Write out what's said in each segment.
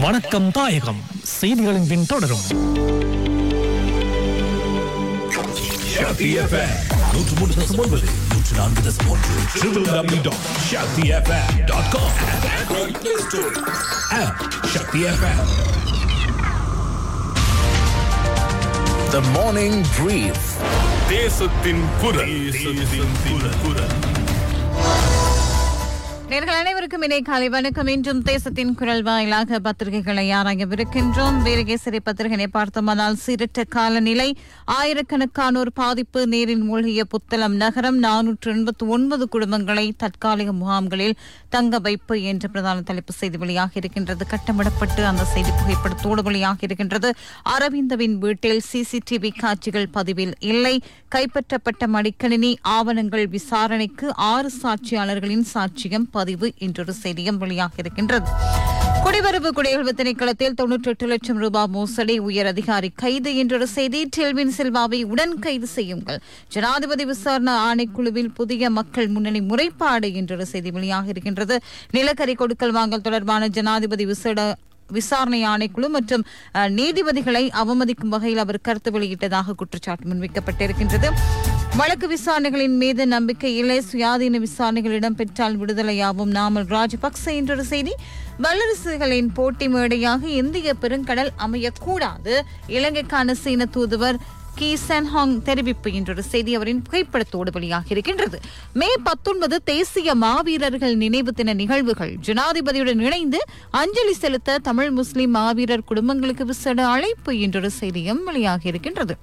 வணக்கம் தாயகம் செய்திகளின் பின் தொடரும் Shakti FM. நூற்று மூன்று தசம் ஒன்பது நூற்று நான்கு தசம் ஒன்று www.shaktifm.com and Android Play Store. App Shakti FM. The Morning Brief. தேசத்தின் குரல் தேசத்தின் குரல் நேர்கள் அனைவருக்கும் இணை காலை வணக்கம் இன்றும் தேசத்தின் குரல் வாயிலாக பத்திரிகைகளை ஆராயவிருக்கின்றோம் வீரகேசரி பத்திரிகையை பார்த்தோமானால் சீரற்ற காலநிலை ஆயிரக்கணக்கானோர் பாதிப்பு நீரில் மூழ்கிய புத்தளம் நகரம் நானூற்று எண்பத்தி ஒன்பது குடும்பங்களை தற்காலிக முகாம்களில் தங்க வைப்பு என்ற பிரதான தலைப்பு செய்தி வெளியாக இருக்கின்றது கட்டமிடப்பட்டு அந்த செய்தி புகைப்படத்தோடு வெளியாக இருக்கின்றது அரவிந்தவின் வீட்டில் சிசிடிவி காட்சிகள் பதிவில் இல்லை கைப்பற்றப்பட்ட மடிக்கணினி ஆவணங்கள் விசாரணைக்கு ஆறு சாட்சியாளர்களின் சாட்சியம் பதிவு என்றொரு செய்தியும் வெளியாக இருக்கின்றது குடிவரவு குடியகழ்வு திணைக்களத்தில் தொன்னூற்றி எட்டு லட்சம் ரூபாய் மோசடி உயர் அதிகாரி கைது என்றொரு செய்தி டெல்வின் சில்வாவை உடன் கைது செய்யுங்கள் ஜனாதிபதி விசாரணை ஆணைக்குழுவில் புதிய மக்கள் முன்னணி முறைப்பாடு என்றொரு செய்தி வெளியாக இருக்கின்றது நிலக்கரி கொடுக்கல் வாங்கல் தொடர்பான ஜனாதிபதி விசேட விசாரணை ஆணைக்குழு மற்றும் அஹ், நீதிபதிகளை அவமதிக்கும் வகையில் அவர் கருத்து வெளியிட்டதாக குற்றச்சாட்டு முன்வைக்கப்பட்டிருக்கின்றது வழக்கு விசாரணைகளின் மீது நம்பிக்கை இல்லை சுயாதீன விசாரணைகள் இடம்பெற்றால் விடுதலையாகும் நாமல் ராஜபக்ச என்றொரு செய்தி வல்லரசுகளின் போட்டி மேடையாக இந்திய பெருங்கடல் அமையக்கூடாது இலங்கைக்கான சீன தூதுவர் கி சென்ஹாங் தெரிவிப்பு என்றொரு செய்தி அவரின் புகைப்படத்தோடு வெளியாக இருக்கின்றது மே பத்தொன்பது தேசிய மாவீரர்கள் நினைவு தின நிகழ்வுகள் ஜனாதிபதியுடன் இணைந்து அஞ்சலி செலுத்த தமிழ் முஸ்லிம் மாவீரர் குடும்பங்களுக்கு விசேட அழைப்பு என்றொரு செய்தியும் வெளியாக இருக்கின்றது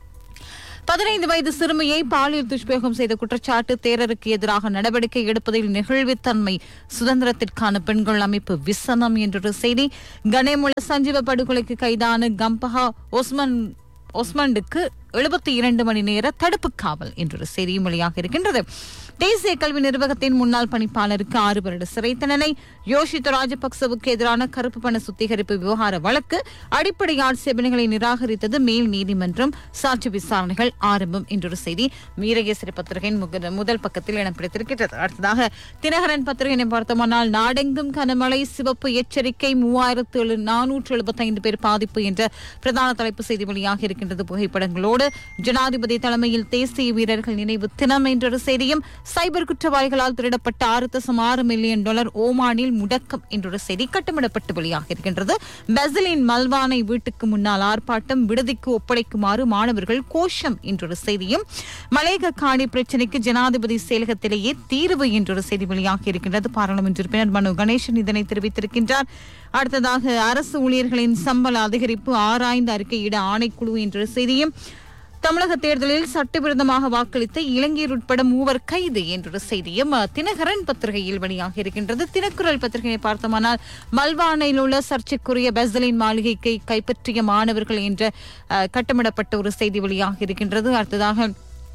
பதினைந்து வயது சிறுமியை பாலியல் துஷ்பிரயோகம் செய்த குற்றச்சாட்டு தேரருக்கு எதிராக நடவடிக்கை எடுப்பதில் நெகிழ்வுத்தன்மை சுதந்திரத்திற்கான பெண்கள் அமைப்பு விசனம் என்றொரு செய்தி கணேமுல சஞ்சீவ படுகொலைக்கு கைதான கம்பஹா ஒஸ்மன் ஒஸ்மண்டுக்கு எழுபத்தி இரண்டு மணி நேர தடுப்பு காவல் என்றொரு செய்தியும் வெளியாக இருக்கின்றது தேசிய கல்வி நிர்வாகத்தின் முன்னாள் பணிப்பாளருக்கு ஆறு வருட சிறை தண்டனை யோஷித்த ராஜபக்சவுக்கு எதிரான கருப்பு பண சுத்திகரிப்பு விவகார வழக்கு அடிப்படை ஆட்சேபனைகளை நிராகரித்தது மேல் நீதிமன்றம் சாட்சி விசாரணைகள் ஆரம்பம் என்றொரு செய்தி வீரகேசரி பத்திரிகையின் முக- முதல் பக்கத்தில் இடம் பிடித்திருக்கிறது அடுத்ததாக தினகரன் பத்திரிகையை பார்த்தோமானால் நாடெங்கும் கனமழை சிவப்பு எச்சரிக்கை மூவாயிரத்து எழு நானூற்று எழுபத்தைந்து பேர் பாதிப்பு என்ற பிரதான தலைப்பு செய்தி வெளியாக இருக்கின்றது புகைப்படங்களோடு ஜனாதிபதி தலைமையில் தேசிய வீரர்கள் நினைவு தினம் என்றொரு செய்தியும் சைபர் குற்றவாளிகளால் திருடப்பட்ட ஆறு தசம் ஆறு மில்லியன் டாலர் ஓமானில் முடக்கம் என்றொரு செய்தி கட்டமிடப்பட்டு வெளியாக இருக்கின்றது பெசலின் மல்வானை வீட்டுக்கு முன்னால் ஆர்ப்பாட்டம் விடுதிக்கு ஒப்படைக்குமாறு மாணவர்கள் கோஷம் என்றொரு செய்தியும் மலேக காணி பிரச்சினைக்கு ஜனாதிபதி செயலகத்திலேயே தீர்வு என்றொரு செய்தி வெளியாக இருக்கின்றது பாராளுமன்ற உறுப்பினர் மனு கணேசன் இதனை தெரிவித்திருக்கின்றார் அடுத்ததாக அரசு ஊழியர்களின் சம்பள அதிகரிப்பு ஆராய்ந்து அறிக்கையிட ஆணைக்குழு என்ற செய்தியும் தமிழக தேர்தலில் சட்டவிரோதமாக வாக்களித்த இலங்கையர் உட்பட மூவர் கைது என்ற செய்தியும் அஹ், தினகரன் பத்திரிகையில் வெளியாக இருக்கின்றது தினக்குரல் பத்திரிகையை பார்த்தோமானால் மல்வானையில் உள்ள சர்ச்சைக்குரிய பெசலின் மாளிகைக்கு கைப்பற்றிய மாணவர்கள் என்ற அஹ், கட்டமிடப்பட்ட ஒரு செய்தி வெளியாக இருக்கின்றது அடுத்ததாக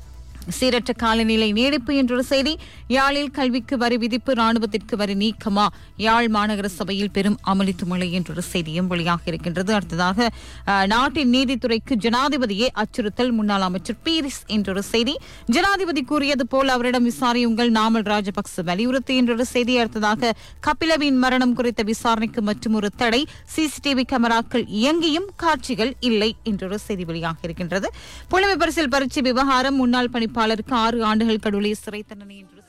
சீரற்ற காலநிலை நீடிப்பு என்றொரு செய்தி யாழில் கல்விக்கு வரி விதிப்பு ராணுவத்திற்கு வரி நீக்கமா யாழ் மாநகர சபையில் பெரும் அமளித்து மழை என்றொரு செய்தியும் வெளியாக இருக்கின்றது அடுத்ததாக அஹ், நாட்டின் நீதித்துறைக்கு ஜனாதிபதியே அச்சுறுத்தல் முன்னாள் அமைச்சர் பீரிஸ் என்றொரு செய்தி ஜனாதிபதி கூறியது போல் அவரிடம் விசாரியுங்கள் நாமல் ராஜபக்ச வலியுறுத்தி என்றொரு செய்தி அடுத்ததாக கபிலவின் மரணம் குறித்த விசாரணைக்கு மற்றும் ஒரு தடை சிசிடிவி கேமராக்கள் இயங்கியும் காட்சிகள் இல்லை என்றொரு செய்தி வெளியாக இருக்கின்றது புலமை பரிசில் பரீட்சை விவகாரம் முன்னாள் பணிப்பாளருக்கு ஆறு ஆண்டுகள் கடவுளை சிறை தண்டனை என்று